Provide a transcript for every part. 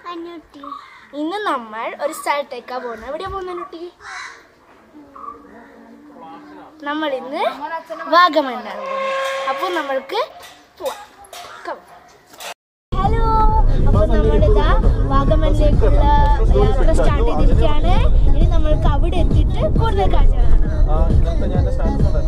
അഞ്ഞൂറ്റി ഇന്ന് നമ്മൾ ഒരു സ്ഥലത്തേക്കാ പോകുന്നത് എവിടെയാ പോകുന്നത് കുട്ടി നമ്മൾ ഇന്ന് വാഗമണ്ണാണ് പോകുന്നത് അപ്പോൾ നമ്മൾക്ക് പോവാം ഹലോ അപ്പോൾ നമ്മളിതാ വാഗമണിലേക്കുള്ള യാത്ര സ്റ്റാർട്ട് ചെയ്തിരിക്കുകയാണ് ഇനി നമ്മൾക്ക് അവിടെ എത്തിയിട്ട് കൂടുതൽ കാഴ്ചകൾ കാണാം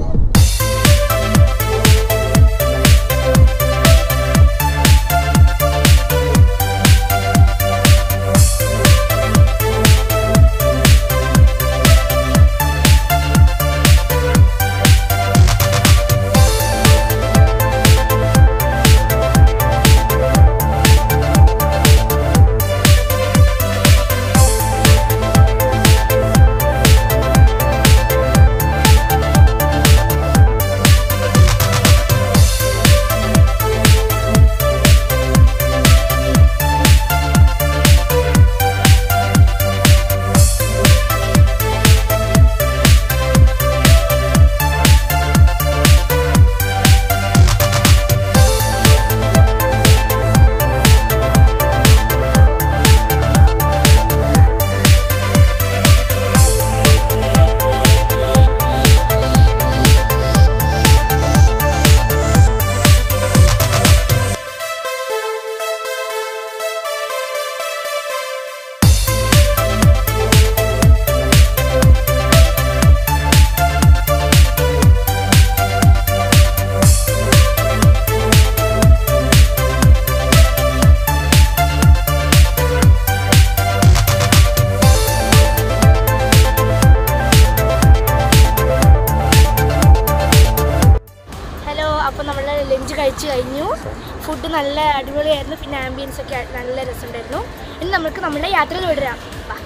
ഹലോ അപ്പോൾ നമ്മൾ ലഞ്ച് കഴിച്ച് കഴിഞ്ഞു ഫുഡ് നല്ല അടിപൊളിയായിരുന്നു പിന്നെ ആംബിയൻസ് ഒക്കെ നല്ല രസമുണ്ടായിരുന്നു ഇനി നമുക്ക് നമ്മുടെ യാത്രയിൽ വിടാം വാ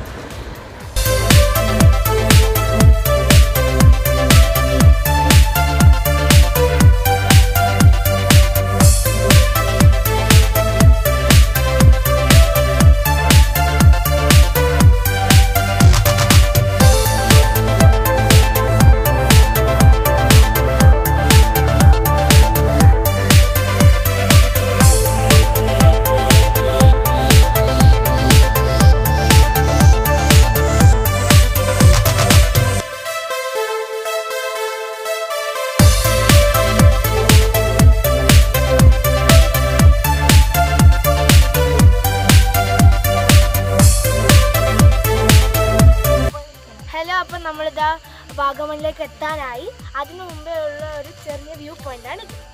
ഹലോ അപ്പം നമ്മളിതാ വാഗമണിലേക്ക് എത്താനായി അതിനു മുമ്പേ ഉള്ള ഒരു ചെറിയ വ്യൂ പോയിന്റ് ആണ് ഇത്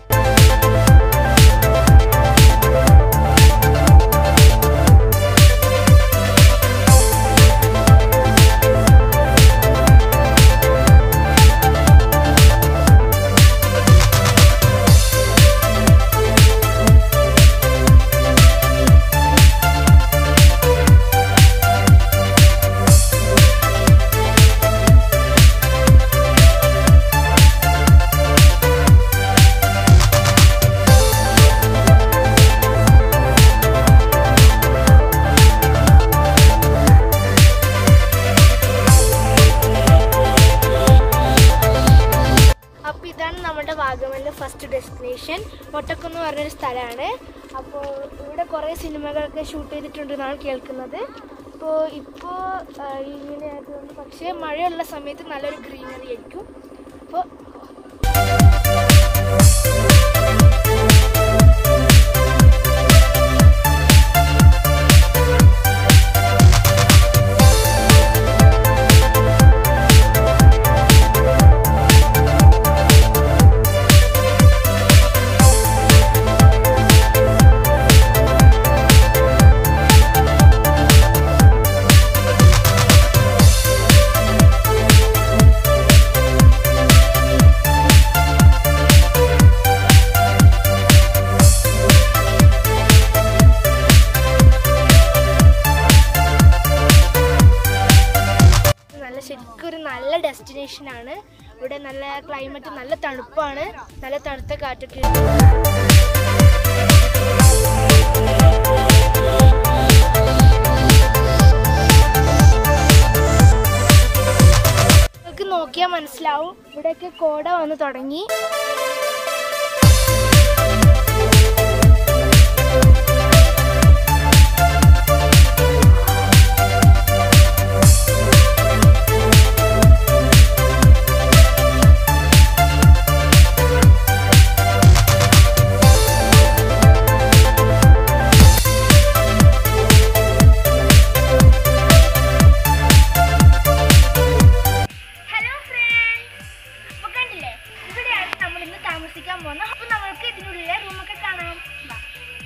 അപ്പോൾ ഇതാണ് നമ്മുടെ വാഗമണിലെ ഫസ്റ്റ് ഡെസ്റ്റിനേഷൻ മൊട്ടക്കുന്ന് പറഞ്ഞൊരു സ്ഥലമാണ് അപ്പോൾ ഇവിടെ കുറേ സിനിമകളൊക്കെ ഷൂട്ട് ചെയ്തിട്ടുണ്ടെന്നാണ് കേൾക്കുന്നത് അപ്പോൾ ഇപ്പോൾ ഇങ്ങനെ ആയതുകൊണ്ട് പക്ഷേ മഴയുള്ള സമയത്ത് നല്ലൊരു ഗ്രീനറി ആയിരിക്കും അപ്പോൾ നല്ല ശരിക്കും ഒരു നല്ല ഡെസ്റ്റിനേഷൻ ആണ് ഇവിടെ നല്ല ക്ലൈമറ്റ് നല്ല തണുപ്പാണ് നല്ല തണുത്ത കാറ്റൊക്കെ ഉണ്ട് നിങ്ങൾക്ക് നോക്കിയാൽ മനസ്സിലാവും ഇവിടെയൊക്കെ കോട വന്ന് തുടങ്ങി കാണിക്കാൻ പോകുന്നത് അപ്പൊ നമ്മൾക്ക് ഇതിനുള്ളിലെ റൂമൊക്കെ കാണാം വാ.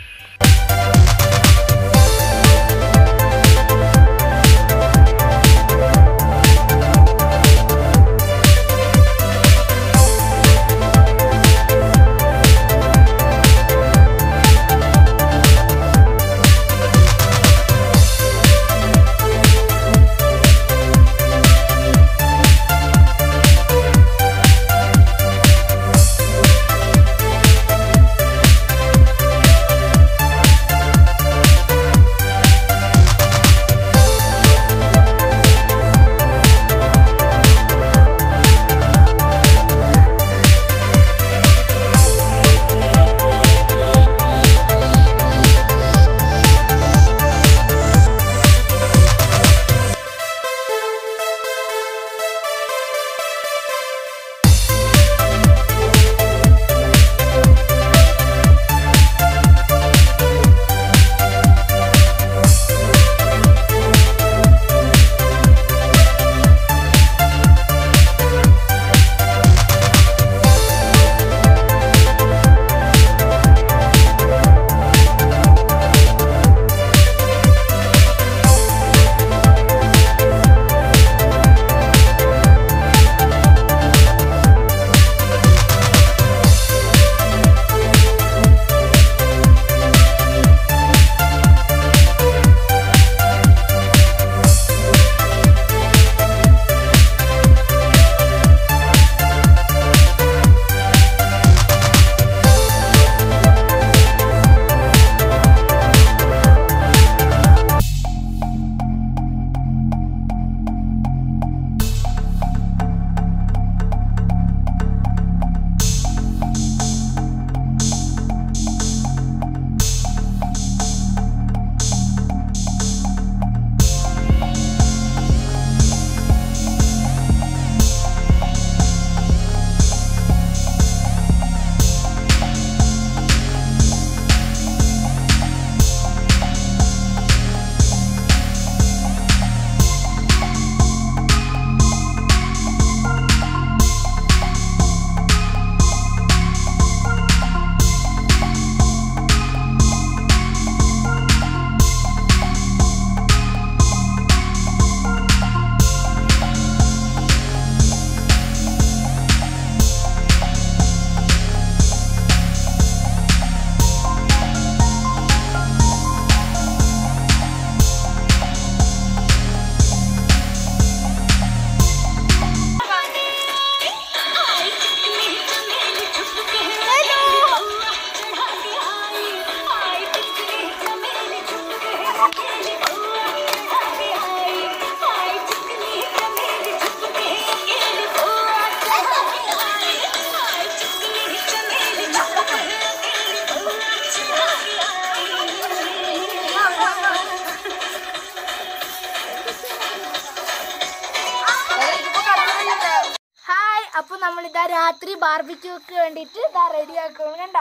ഹായ് അപ്പൊ നമ്മളിതാ രാത്രി ബാർബിക്യൂക്ക് വേണ്ടിയിട്ട് ഇതാ റെഡി ആക്കണം കണ്ടോ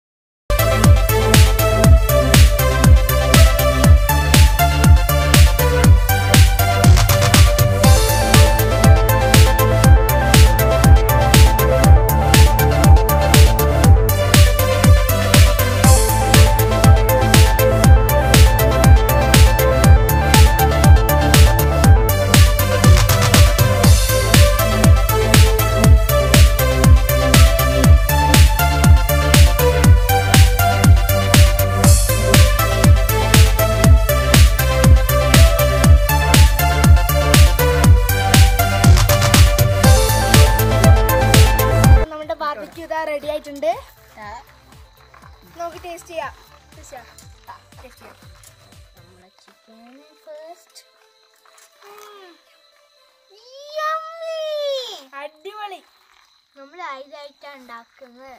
നമ്മുടെ ബാർബിക്യൂ ഇതാ റെഡി ആയിട്ടുണ്ട് നമുക്ക് ടേസ്റ്റ് ചെയ്യാം Taste ചെയ്യാം. ആ, taste ചെയ്യാം. നമ്മളെ chicken first. ഉം. Yummy. അടിപൊളി നമ്മൾ ആയിട്ടാണ് ഉണ്ടാക്കുന്നത്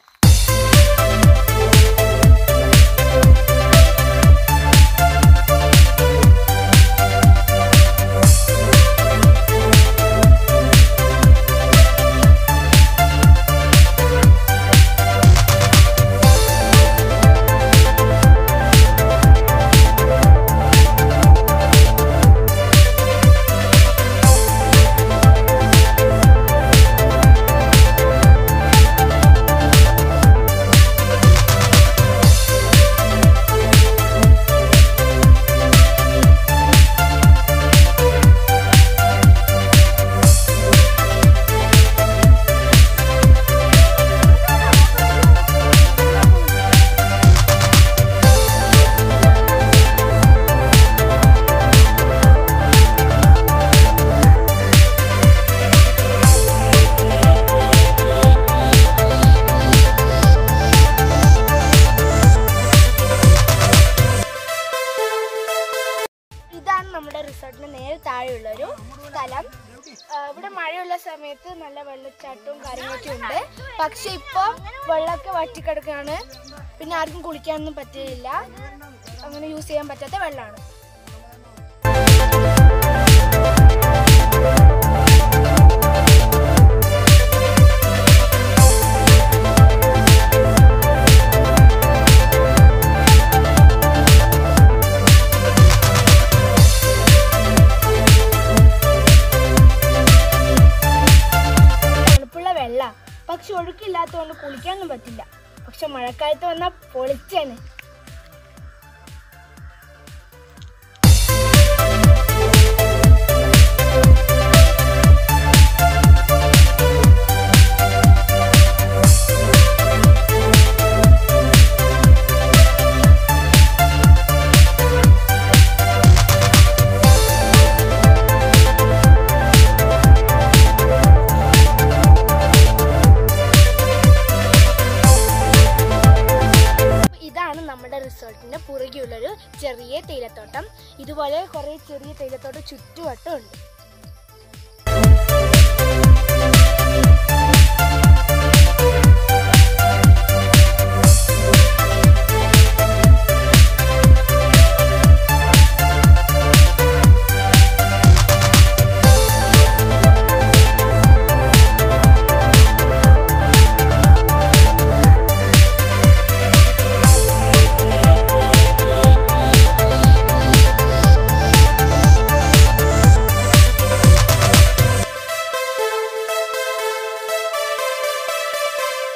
സമയത്ത് നല്ല വെള്ളച്ചാട്ടവും കാര്യങ്ങളൊക്കെ ഉണ്ട് പക്ഷെ ഇപ്പൊ വെള്ളമൊക്കെ വറ്റിക്കിടക്കാണ് പിന്നെ ആർക്കും കുളിക്കാനൊന്നും പറ്റില്ല അങ്ങനെ യൂസ് ചെയ്യാൻ പറ്റാത്ത വെള്ളമാണ് തണുപ്പുള്ള വെള്ള പക്ഷെ ഒഴുക്കില്ലാത്തതുകൊണ്ട് കുളിക്കാനൊന്നും പറ്റില്ല പക്ഷെ മഴക്കാലത്ത് വന്നാൽ പൊളിച്ചാണ് ഇതാണ് നമ്മുടെ റിസോർട്ടിന്റെ പുറകെയുള്ളൊരു ചെറിയ തേയിലത്തോട്ടം ഇതുപോലെ കുറേ ചെറിയ തേയിലത്തോട്ടം ചുറ്റുവട്ടം ഉണ്ട്